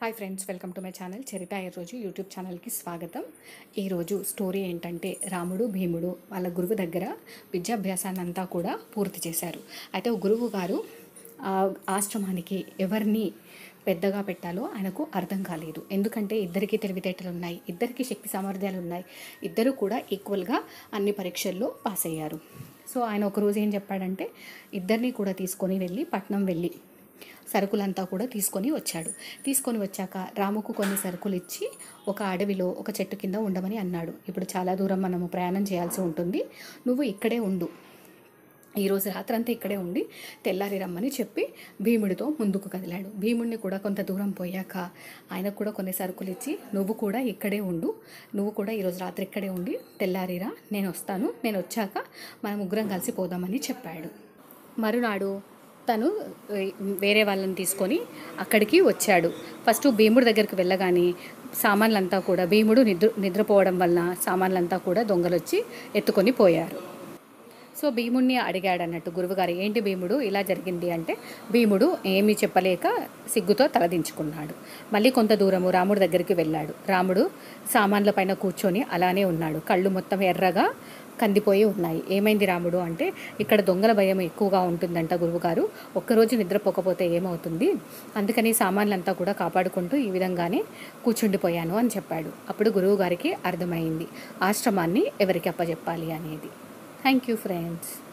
hi friends welcome to my channel Charitha ఈ రోజు YouTube ఛానల్కి స్వాగతం ఈరోజు స్టోరీ ఏంటంటే రాముడు భీముడు వాళ్ళ గురువు దగ్గర విద్యాభ్యాసాన్ని అంతా కూడా పూర్తి చేశారు అయితే ఓ గురువు గారు ఆ ఆశ్రమానికి ఎవరిని పెద్దగా పెట్టాలో ఆయనకు అర్థం కాలేదు ఎందుకంటే ఇద్దరికీ తెలివితేటలు ఉన్నాయి ఇద్దరికి శక్తి సామర్థ్యాలు ఉన్నాయి ఇద్దరు కూడా ఈక్వల్గా అన్ని పరీక్షల్లో పాస్ అయ్యారు సో ఆయన ఒకరోజు ఏం చెప్పాడంటే ఇద్దరిని కూడా తీసుకొని వెళ్ళి పట్నం వెళ్ళి సరుకులంతా కూడా తీసుకొని వచ్చాడు తీసుకొని వచ్చాక రాముకు కొన్ని సరుకులు ఇచ్చి ఒక అడవిలో ఒక చెట్టు కింద ఉండమని అన్నాడు ఇప్పుడు చాలా దూరం మనము ప్రయాణం చేయాల్సి ఉంటుంది నువ్వు ఇక్కడే ఉండు ఈరోజు రాత్రంతా ఇక్కడే ఉండి తెల్లారి రమ్మని చెప్పి భీముడితో ముందుకు కదిలాడు భీముడిని కూడా కొంత దూరం పోయాక ఆయనకు కూడా కొన్ని సరుకులు ఇచ్చి నువ్వు కూడా ఇక్కడే ఉండు నువ్వు కూడా ఈరోజు రాత్రి ఇక్కడే ఉండి తెల్లారిరా నేను వస్తాను నేను వచ్చాక మనం ముగ్గురం కలిసి పోదామని చెప్పాడు మరునాడు తను ఏ, వేరే వాళ్ళని తీసుకొని అక్కడికి వచ్చాడు ఫస్ట్ భీముడి దగ్గరికి వెళ్ళగానే సామాన్లంతా కూడా భీముడు నిద్ర నిద్రపోవడం వలన సామాన్లంతా కూడా దొంగలు వచ్చి ఎత్తుకొని పోయారు సో భీముడిని అడిగాడు అన్నట్టు గురువుగారు ఏంటి భీముడు ఇలా జరిగింది అంటే భీముడు ఏమీ చెప్పలేక సిగ్గుతో తలదించుకున్నాడు మళ్ళీ కొంత దూరము రాముడి దగ్గరికి వెళ్ళాడు రాముడు సామాన్ల పైన కూర్చొని అలానే ఉన్నాడు కళ్ళు మొత్తం ఎర్రగా కందిపోయి ఉన్నాయి ఏమైంది రాముడు అంటే ఇక్కడ దొంగల భయం ఎక్కువగా ఉంటుందంట గురువుగారు ఒక్కరోజు నిద్రపోకపోతే ఏమవుతుంది అందుకని సామాన్లంతా కూడా కాపాడుకుంటూ ఈ విధంగానే కూర్చుండిపోయాను అని చెప్పాడు అప్పుడు గురువుగారికి అర్థమైంది ఆశ్రమాన్ని ఎవరికి అప్పచెప్పాలి అనేది థ్యాంక్ యూ ఫ్రెండ్స్